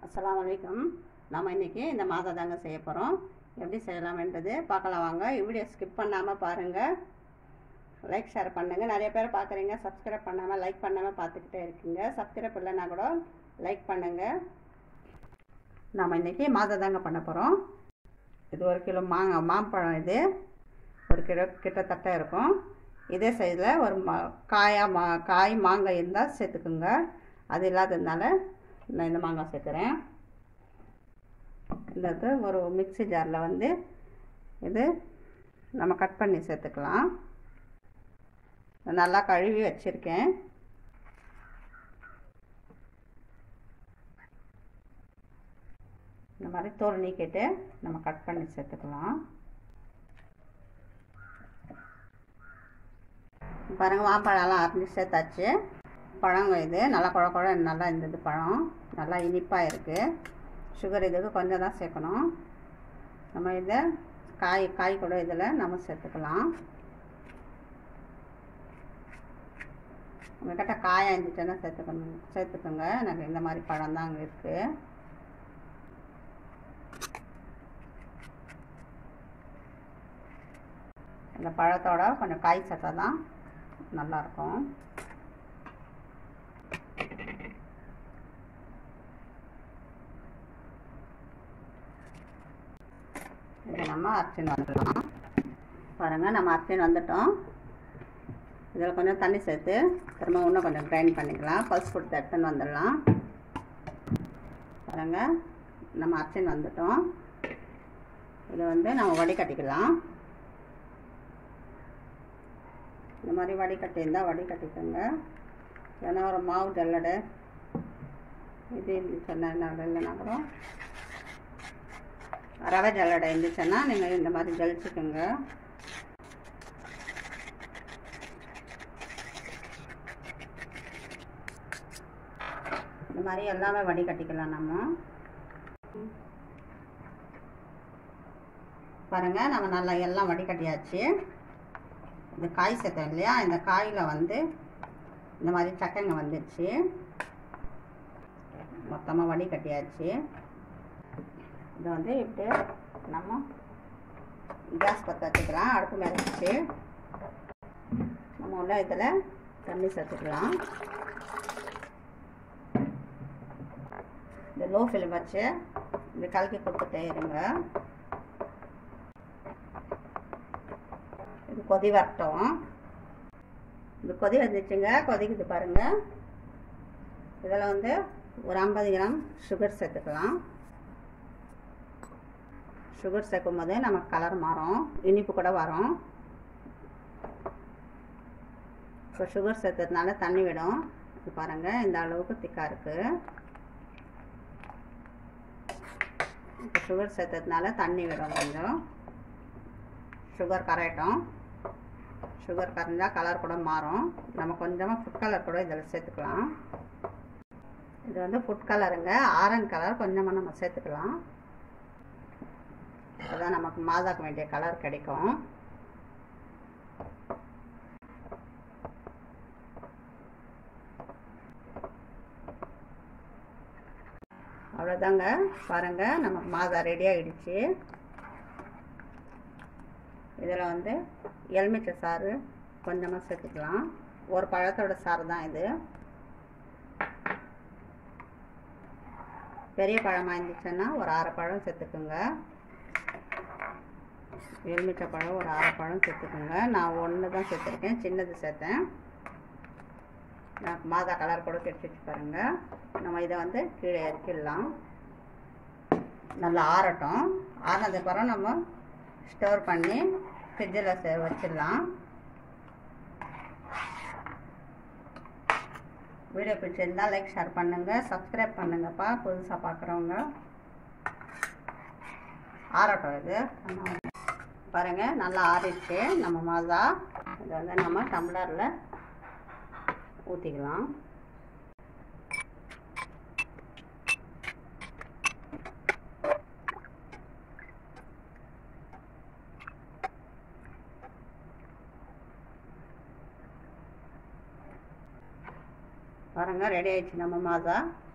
அஸ்ஸலாமு அலைக்கும் நம்ம இன்னைக்கு இந்த மாதா தாங்க செய்ய போகிறோம் எப்படி செய்யலாம்ன்றது பார்க்கலாம் வாங்க வீடியோ ஸ்கிப் பண்ணாமல் பாருங்கள் லைக் ஷேர் பண்ணுங்கள் நிறைய பேர் பார்க்குறீங்க சப்ஸ்கிரைப் பண்ணாமல் லைக் பண்ணாமல் பார்த்துக்கிட்டே இருக்கீங்க சப்ஸ்கிரைப் இல்லைன்னா கூட லைக் பண்ணுங்கள் நாம் இன்னைக்கு மாதா தாங்க பண்ண போகிறோம் இது ஒரு கிலோ மாங்காய் மாம்பழம் இது ஒரு கிலோ கிட்டத்தட்ட இருக்கும் இதே சைடில் ஒரு மா காயா மா காய் மாங்காய் இருந்தால் சேர்த்துக்குங்க அது இல்லாததுனால நான் இந்த மாங்காய் சேர்க்குறேன் இந்த ஒரு மிக்ஸி ஜாரில் வந்து இது நம்ம கட் பண்ணி சேர்த்துக்கலாம் நல்லா கழுவி வச்சுருக்கேன் இந்த மாதிரி தோல் நீக்கிட்டு நம்ம கட் பண்ணி சேர்த்துக்கலாம் பாருங்கள் மாம்பழம்லாம் அரைஞ்சி சேர்த்தாச்சு பழங்க இது நல்லா குழ குழ நல்லா இருந்தது பழம் நல்லா இனிப்பாக இருக்குது சுகர் இதுக்கு கொஞ்சம் தான் சேர்க்கணும் நம்ம இதை காய் காய் கூட இதில் நம்ம சேர்த்துக்கலாம் உங்கள்கிட்ட காயாக இருந்துச்சுன்னா சேர்த்துக்கணும் சேர்த்துக்கோங்க எனக்கு இந்த மாதிரி பழம் தான் அங்கே இருக்குது இந்த பழத்தோட கொஞ்சம் காய் சேர்த்தா தான் நல்லாயிருக்கும் இதை நம்ம அரைச்சின்னு வந்துடலாம் பாருங்கள் நம்ம அரைச்சின்னு வந்துட்டோம் இதில் கொஞ்சம் தண்ணி சேர்த்து திரும்ப இன்னும் கொஞ்சம் கிரைண்ட் பண்ணிக்கலாம் பல்ஸ் கொடுத்து எடுத்துன்னு வந்துடலாம் பாருங்கள் நம்ம அரைச்சின்னு வந்துட்டோம் இதை வந்து நம்ம வடிகட்டிக்கலாம் இந்த மாதிரி வடிகட்டி இருந்தால் வடிகட்டிக்கோங்க ஏன்னா ஒரு மாவு ஜல்லடை இது இருந்துச்சுன்னா என்ன இல்லைன்னா கூட ரவை ஜல்லடை இருந்துச்சுன்னா நீங்கள் இந்த மாதிரி ஜலிச்சுக்கோங்க இந்த மாதிரி எல்லாமே வடிகட்டிக்கலாம் நம்ம பாருங்கள் நம்ம நல்லா எல்லாம் வடிகட்டியாச்சு இந்த காய் சேர்த்தோம் இல்லையா இந்த காயில் வந்து இந்த மாதிரி சக்கைங்க வந்துடுச்சு மொத்தமாக வடிகட்டியாச்சு இதை வந்து இப்படி நம்ம கேஸ் பற்ற வச்சுக்கலாம் அடுப்பு மேலே வச்சு நம்ம உள்ள இதில் தண்ணி சேர்த்துக்கலாம் இந்த லோ ஃபிலிம் வச்சு இந்த கலக்கி கொடுத்துட்டே இருங்க இது கொதி வரட்டும் இது கொதி வந்துச்சுங்க கொதிக்குது பாருங்கள் இதில் வந்து ஒரு ஐம்பது கிராம் சுகர் சேர்த்துக்கலாம் சுகர் சேர்க்கும் போது நமக்கு கலர் மாறும் இனிப்பு கூட வரும் இப்போ சுகர் சேர்த்ததுனால தண்ணி விடும் இது பாருங்கள் இந்த அளவுக்கு திக்காக இருக்குது இப்போ சுகர் சேர்த்ததுனால தண்ணி விடும் கொஞ்சம் சுகர் கரையட்டும் சுகர் கரைஞ்சால் கலர் கூட மாறும் நம்ம கொஞ்சமாக ஃபுட் கலர் கூட இதில் சேர்த்துக்கலாம் இது வந்து ஃபுட் கலருங்க ஆரஞ்சு கலர் கொஞ்சமாக நம்ம சேர்த்துக்கலாம் அதுதான் நமக்கு மாதாக்கு வேண்டிய கலர் கிடைக்கும் அவ்வளோதாங்க பாருங்கள் நமக்கு மாதா ரெடி ஆகிடுச்சு இதில் வந்து எலுமிச்சை சாறு கொஞ்சமாக சேர்த்துக்கலாம் ஒரு பழத்தோட சாறு தான் இது பெரிய பழமாக இருந்துச்சுன்னா ஒரு அரை பழம் சேர்த்துக்குங்க எலுமிச்சை பழம் ஒரு அரை பழம் சேர்த்துக்குங்க நான் ஒன்று தான் சேர்த்துருக்கேன் சின்னது சேர்த்தேன் மாதா கலர் கூட கிடைச்சிச்சு பாருங்கள் நம்ம இதை வந்து கீழே இறக்கிடலாம் நல்லா ஆறட்டும் ஆறினதுக்கப்புறம் நம்ம ஸ்டோர் பண்ணி ஃப்ரிட்ஜில் வச்சிடலாம் வீடியோ பிடிச்சிருந்தா லைக் ஷேர் பண்ணுங்கள் சப்ஸ்கிரைப் பண்ணுங்கப்பா புதுசாக பார்க்குறவங்க ஆறட்டும் இது பாருங்கள் நல்லா ஆறிடுச்சு நம்ம மாதா இதை வந்து நம்ம டம்ளரில் ஊற்றிக்கலாம் பாருங்கள் ரெடி ஆயிடுச்சு நம்ம மாதா